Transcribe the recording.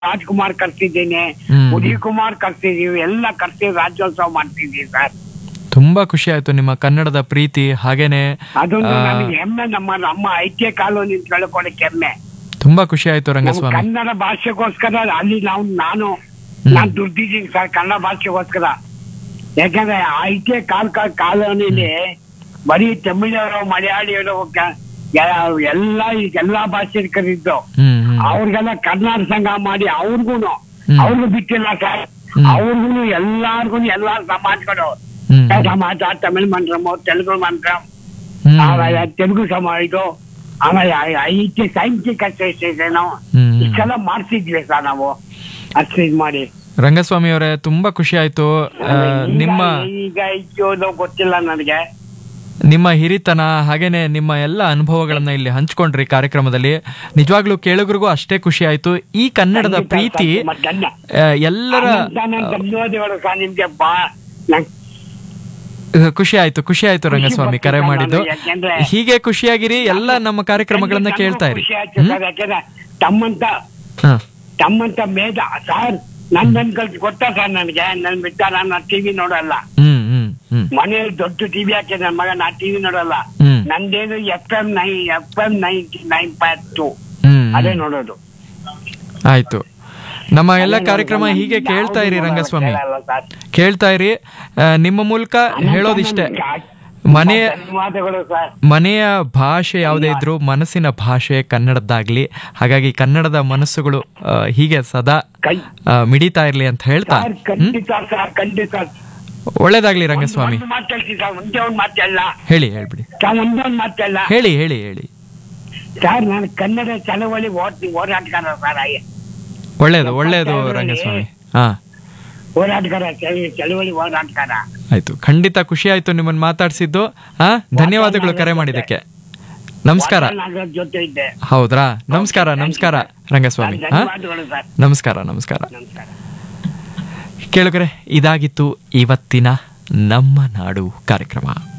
ರಾಜ್ಕುಮಾರ್ ಕರ್ತಿದ್ದೀನಿ ಹ್ಮ್. ಉದಯ್ ಕುಮಾರ್ ಕರ್ತಿದೀವಿ ಎಲ್ಲ ಕರ್ತೀವಿ ರಾಜ್ಯೋತ್ಸವ ಮಾಡ್ತಿದೀವಿ ಸರ್ ತುಂಬಾ ಖುಷಿ ಆಯ್ತು ನಿಮ್ಮ ಕನ್ನಡದ ಪ್ರೀತಿ ಹಾಗೇನೆ ಅದೊಂದು ಆ, ನನಗೆ ಹೆಮ್ಮೆ ನಮ್ಮ ನಮ್ಮ ಐಕ್ಯ ಕಾಲೋನಿ ಅಂತ ಹೇಳ್ಕೊಳಕ್ಕೆ ಹೆಮ್ಮೆ ತುಂಬಾ ಖುಷಿ ಆಯ್ತು ನಮ್ಮ ರಂಗಸ್ವಾಮಿ ಕನ್ನಡ ಭಾಷೆಗೋಸ್ಕರ ಅಲ್ಲಿ ನಾವು ನಾನು ಹ್ಮ್. ನಾನು ದುಡ್ದಿದ್ದೀನಿ ಸರ್ ಕನ್ನಡ ಭಾಷೆಗೋಸ್ಕರ ಯಾಕಂದ್ರೆ ಆ ಐಕ್ಯ ಕಾಲ್ ಕಾಲ್ ಕಾಲೋನಿಲಿ ಬರೀ ತಮಿಳರು ಮಲಯಾಳಿಯರು ಕ- ಎ- ಎಲ್ಲ ಎಲ್ಲಾ ಭಾಷೆ ಕರೀತು ಹ್ಮ್ ಹ್ಮ್ ಅವ್ರಿಗೆಲ್ಲ ಕರ್ನಾಟಕ ಸಂಘ ಮಾಡಿ ಅವ್ರಿಗೂನು ಹ್ಮ್. ಅವ್ರಿಗೂ ಬಿಟ್ಟಿಲ್ಲ ಸರ್ ಹ್ಮ್. ಅವ್ರಿಗೂ ಎಲ್ಲಾರ್ಗು ಎಲ್ಲಾ ಸಮಾಜಗಳು ಹ್ಮ್ ಸಮಾಜ ತಮಿಳ್ ಮಂತ್ರಮು ತೆಲುಗು ಮಂತ್ರ ಹ್ಮ್. ಆಮೇಲೆ ತೆಲುಗು ಸಮ ಇದು ಆಮೇಲೆ ಐತಿ ಸೈನ್ಸಿಕ್ ಅಸೋಸಿಯೇಷನ್ ಹ್ಮ್. ಇಷ್ಟೆಲ್ಲ ಮಾಡ್ತಿದ್ವಿ ಸರ್ ನಾವು ಅಷ್ಟು ಇದ್ ಮಾಡಿ ರಂಗಸ್ವಾಮಿ ಅವರೇ ತುಂಬಾ ಖುಷಿ ಆಯ್ತು ಆ, ಈಗ- ನಿಮ್ಮ ಈಗ ಇಕ್ಕೋದು ಗೊತ್ತಿಲ್ಲ ನನಗೆ ನಿಮ್ಮ ಹಿರಿತನ ಹಾಗೇನೆ ನಿಮ್ಮ ಎಲ್ಲ ಅನುಭವಗಳನ್ನ ಇಲ್ಲಿ ಹಂಚ್ಕೊಂಡ್ರಿ ಕಾರ್ಯಕ್ರಮದಲ್ಲಿ ನಿಜವಾಗ್ಲೂ ಕೇಳುಗರಿಗೂ ಅಷ್ಟೇ ಖುಷಿ ಆಯ್ತು ಈ ಕನ್ನಡದ ಖಂಡಿತ ಪ್ರೀತಿ ಸರ್, ಮತ್ತೆ ಧನ್ಯ. ಆ, ಎಲ್ಲರ ಅನಂತ ಅನಂತ ಧನ್ಯವಾದಗಳು ಸರ್ ನಿಮ್ಗೆ ಬಾ ನಂಗ್ ಆ, ಖುಷಿ ಆಯ್ತು ಖುಷಿ ಆಯ್ತು ರಂಗಸ್ವಾಮಿ ಕರೆ ಖುಷಿ ಮಾಡಿದ್ದು ಪಡ್ತೀನಿ ಯಾಕೆಂದ್ರೆ ಹೀಗೆ ಖುಷಿಯಾಗಿರಿ ಎಲ್ಲ ನಮ್ಮ ಕಾರ್ಯಕ್ರಮಗಳನ್ನ ನನಗೂ ಕೇಳ್ತಾ ಇರಿ ಖುಷಿ ಆಯ್ತು ಸರ್, ಯಾಕೆಂದ್ರೆ ತಮ್ಮಂತ ಹ. ತಮ್ಮಂತ ಮೇಧ ಸರ್ ನಂದನ್ ಕಲ್ಸಿ ಗೊತ್ತಾ ಸರ್ ನನಗೆ ನನ್ ಬಿಟ್ಟ ನಾನು ಟಿವಿ ನೋಡಲ್ಲ ಹ್ಮ್ ಹ್ಮ್ ಹ್ಮ್ ಮನೆಯಲ್ಲಿ ದೊಡ್ಡ ಟಿವಿ ಹಾಕಿ ನನ್ನ ಮಗ ನಾ ಟಿವಿ ನೋಡಲ್ಲ ಹ್ಮ್ ನಂದೇನು F M nine F M ninety nine point two hmm ಅದೇ ನೋಡೋದು ಆಯ್ತು ನಮ್ಮ ಎಲ್ಲ ಅದೇ ಕಾರ್ಯಕ್ರಮ ನೋಡೋದು. ಹೀಗೆ ಯಾವ್ದು ಕೇಳ್ತಾ ಇರಿ ನೋಡಲ್ಲ, ರಂಗಸ್ವಾಮಿ ಕೇಳಲ್ಲ ಸರ್. ಕೇಳ್ತಾ ಇರಿ ಆ, ನಿಮ್ಮ ಮೂಲಕ ಹೇಳೋದಿಷ್ಟೇ ತುಂಬಾ ಮನೆಯ ಧನ್ಯವಾದಗಳು ಸರ್ ಮನೆಯ ಭಾಷೆ ಯಾವುದೇ ಇದ್ರೂ ಮನಸ್ಸಿನ ಭಾಷೆ ಕನ್ನಡದ್ದಾಗ್ಲಿ ಹಾಗಾಗಿ ಕನ್ನಡದ ಮನಸ್ಸುಗಳು ಆ, ಹೀಗೆ ಸದಾ ಕೈ ಆ, ಮಿಡಿತಾ ಇರ್ಲಿ ಅಂತ ಹೇಳ್ತಾ ಸರ್ ಖಂಡಿತ ಸರ್ ಖಂಡಿತ ಒಳ್ಳೇದಾಗ್ಲಿ ರಂಗಸ್ವಾಮಿ ಒಂದು ಮಾತು ಹೇಳ್ತೀನಿ ಸರ್ ಒಂದೇ ಒಂದು ಮಾತಲ್ಲ ಹೇಳಿ ಹೇಳ್ಬಿಡಿ ಸರ್ ಒಂದೇ ಒಂದು ಮಾತಲ್ಲ ಹೇಳಿ ಹೇಳಿ ಹೇಳಿ ಸರ್ ನಾನು ಕನ್ನಡ ಚಳವಳಿ ಓದ್ ಹೋರಾಟಗಾರ ಸರ್ ಆಯ್- ಒಳ್ಳೇದು ಒಳ್ಳೇದು ರಂಗಸ್ವಾಮಿ ಹಾ ಹೋರಾಟಗಾರ ಚಳ- ಚಳವಳಿ ಹೋರಾಟಗಾರ ಆಯ್ತು ಖಂಡಿತ ಖುಷಿ ಆಯ್ತು ನಿಮ್ಮನ್ನ ಮಾತಾಡ್ಸಿದ್ದು ಹಾ ಧನ್ಯವಾದಗಳು ಕರೆ ಮಾಡಿದ್ದಕ್ಕೆ ನಮಸ್ಕಾರ ನಾಗರಾಜ್ ಜೊತೆ ಇದ್ದೆ ಹೌದ್ರಾ ನಮಸ್ಕಾರ ನಮಸ್ಕಾರ ರಂಗಸ್ವಾಮಿ ಹಾ ಧನ್ಯವಾದಗಳು ಸರ್ ನಮಸ್ಕಾರ ನಮಸ್ಕಾರ ನಮಸ್ಕಾರ ಕೇಳುಗರೆ ಇದಾಗಿತ್ತು ಇವತ್ತಿನ ನಮ್ಮ ನಾಡು ಕಾರ್ಯಕ್ರಮ